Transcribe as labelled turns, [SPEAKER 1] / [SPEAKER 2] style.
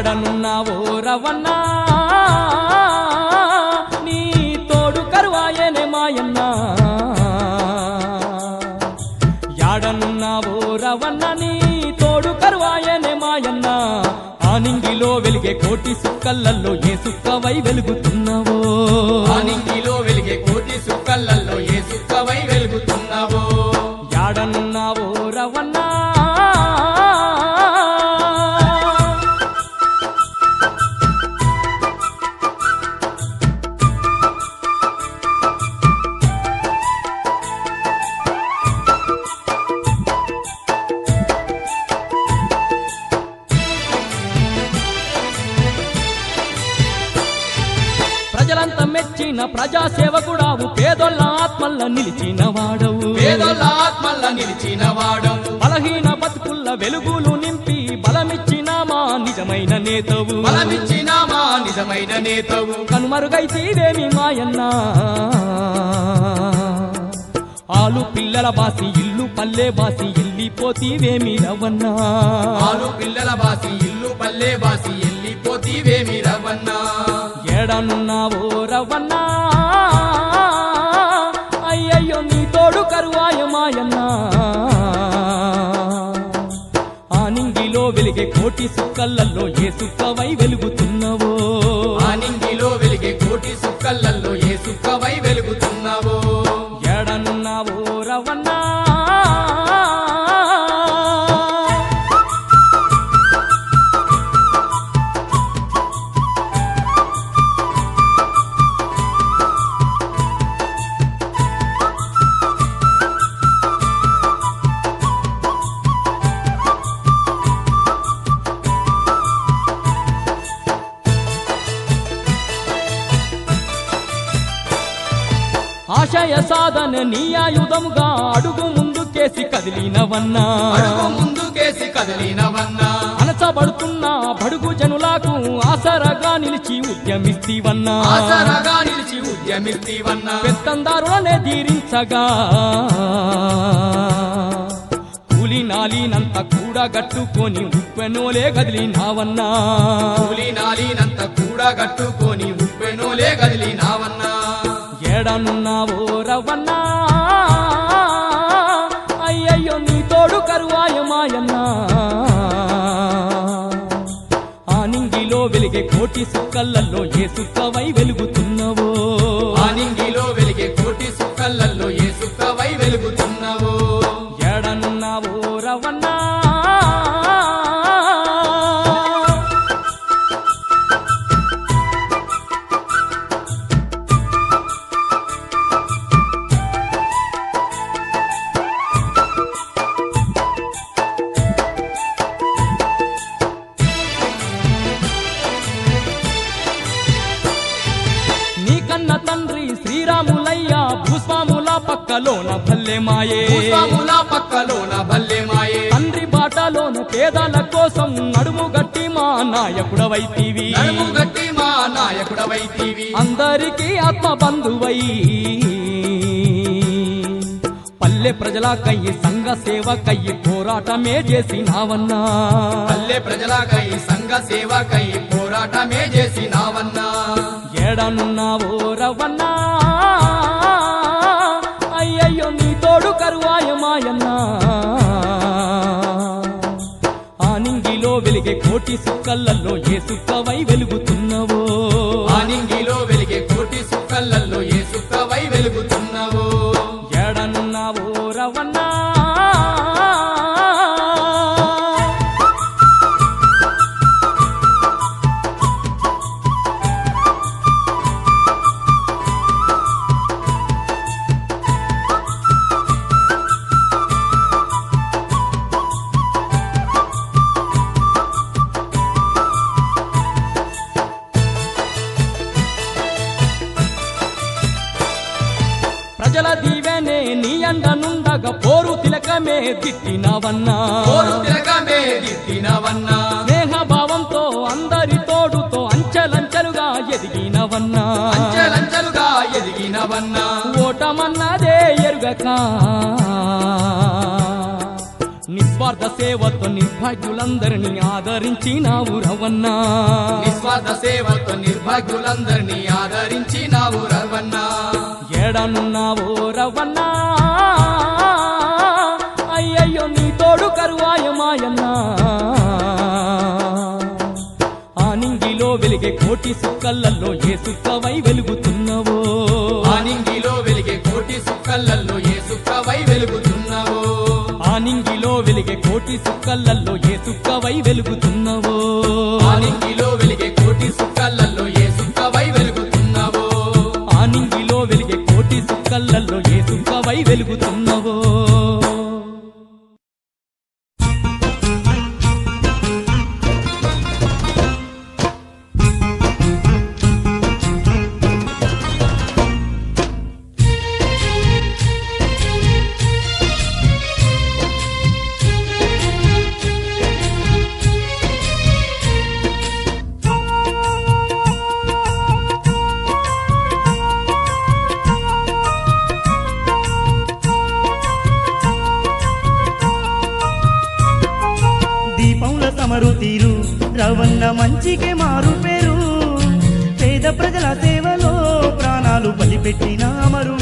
[SPEAKER 1] యాడనున్నావో రవన్నా నీ తోడు కరువాయనే మాయన్నా యాడనున్నావో రవన్న నీ తోడు కరువాయనే మాయన్నా ఆనింగిలో వెలిగే కోటి సుక్కలల్లో ఏ సుక్కవై వెలుగుతున్నావో
[SPEAKER 2] ఆనింగిలో వెలిగే కోటి సుక్కలలో ఏ సుక్కవై వెలుగుతున్నావో
[SPEAKER 1] యాడనున్నావో రవన్నా ప్రజలంతా మెచ్చిన ప్రజాసేవకుడావు పేదోళ్ళ ఆత్మల్ల నిలిచిన వాడవు
[SPEAKER 2] పేదోళ్ళ ఆత్మల్ల నిలిచిన వాడవు
[SPEAKER 1] బలహీన బతుకుల్ల వెలుగులు నింపి బలమిచ్చిన మా నిజమైన నేతవు
[SPEAKER 2] బలమిచ్చిన మా నిజమైన నేతవు
[SPEAKER 1] కనుమరుగైతేవేమి మాయన్నా ఆలు పిల్లల బాసి ఇల్లు పల్లె బాసి ఎల్లిపోతీవేమి రవన్నా
[SPEAKER 2] ఆలు పిల్లల బాసి ఇల్లు పల్లె బాసి ఎల్లిపోతీవేమి రవన్నా
[SPEAKER 1] ఏడనున్నావో రవన్నా అయ్యయ్యో నీ తోడు కరువాయ మాయన్నా ఆనింగిలో వెలిగే కోటి సుక్కలల్లో ఏ సుక్కవై వెలుగుతున్నావో
[SPEAKER 2] ఆనింగిలో వెలిగే కోటి సుక్కలలో ఏ సుక్కవై వెలుగుతున్నావో
[SPEAKER 1] ఏడనున్నావో రవన్నా ఆశయ సాధన నీ ఆయుధముగా అడుగు ముందుకేసి కదిలినవన్నా
[SPEAKER 2] అడుగు ముందుకేసి కదిలినవన్నా
[SPEAKER 1] అనసబడుతున్న బడుగు జనులకు ఆసరగా నిలిచి ఉద్యమిస్తీవన్నా
[SPEAKER 2] ఆసరగా నిలిచి ఉద్యమిస్తీవన్నా
[SPEAKER 1] పెత్తందారులనే తీరించగా కూలి నాలినంత కూడా గట్టుకొని ఉప్పెనోలే కదిలినావన్నా
[SPEAKER 2] కూలి నాలినంత కూడా గట్టుకొని ఉప్పెనోలే కదిలినావన్నా
[SPEAKER 1] ఏడనున్నావో రవన్నా అయ్యయ్యో నీ తోడు కరువాయ మాయన్నా ఆనింగిలో వెలిగే కోటి సుక్కలల్లో ఏ సుక్కవై వెలుగుతున్నావో
[SPEAKER 2] ఆనింగిలో వెలిగే కోటి సుక్కలలో ఏ సుక్కవై వెలుగుతున్నావో
[SPEAKER 1] ఏడనున్నావో రవన్నా నీ కన్న తండ్రి శ్రీరాములయ్య భూస్వాముల పక్కలోన భల్లే మాయే
[SPEAKER 2] భూస్వాముల పక్కలోన భల్లే మాయే
[SPEAKER 1] తండ్రి బాటలోన పేదల కోసం నడుము గట్టి మా నాయకుడవైతివి
[SPEAKER 2] నడుము గట్టి మా నాయకుడవైతీవి
[SPEAKER 1] అందరికీ ఆత్మ బంధువై పల్లె ప్రజల కయ్యి సంఘ సేవ కయ్యి పోరాటమే చేసినావన్నా
[SPEAKER 2] పల్లె ప్రజలకై సంఘ సేవకై పోరాటమే చేసినావన్నా
[SPEAKER 1] ఏడనున్నావో రవన్నా అయ్యయ్యో నీ తోడు కరువాయ మాయన్నా ఆనింగిలో వెలిగే కోటి సుక్కలల్లో ఏ సుక్కవై వెలుగుతున్నావో
[SPEAKER 2] ఆనింగిలో వెలిగే కోటి సుక్కలలో ఏ సుక్కవై వెలుగుతున్నావో
[SPEAKER 1] ఏడనున్నావో రవన్నా ప్రజల దీవెనే నీ అండనుండగా పోరు తిలకమే తిట్టినవన్నా
[SPEAKER 2] కోరు తిరగమే దిద్దినవన్నా
[SPEAKER 1] స్నేహ భావంతో అందరి తోడుతో అంచెలంచెలుగా ఎదిగినవన్నా
[SPEAKER 2] అంచెలంచెలుగా ఎదిగినవన్నా
[SPEAKER 1] ఓటమన్నదే ఎరుగక నిస్వార్థ సేవతో నిర్భాగ్యులందరినీ ఆదరించినావు రవన్నా
[SPEAKER 2] నిస్వార్థ సేవతో నిర్భాగ్యులందరినీ ఆదరించినావు రవణ
[SPEAKER 1] ఏడనున్నావో రవన్నా అయ్యయ్యో నీ తోడు కరువాయ మాయన్నా ఆ నింగిలో వెలిగే కోటి సుక్కలలో ఏ సుక్కవై వెలుగుతున్నవో
[SPEAKER 2] ఆనింగిలో వెలిగే కోటి సుక్కలలో ఏ సుక్కవై వెలుగుతున్నావో
[SPEAKER 1] ఆ నింగిలో వెలిగే కోటి సుక్కలలో ఏ సుక్కవై వెలుగుతున్నవో
[SPEAKER 2] ఆనింగిలో వెలిగే కోటి సుక్కలలో ఏ సుక్కవై వెలుగుతున్నావో
[SPEAKER 1] ఆ నింగిలో వెలిగే కోటి సుక్కలలో ఏ సుక్కవై వెలుగుతున్నవో
[SPEAKER 3] దీపంల సమరు తీరు రవణ మంచికే మారు పేరు పేద ప్రజల సేవలో ప్రాణాలు బలిపెట్టిన అమరు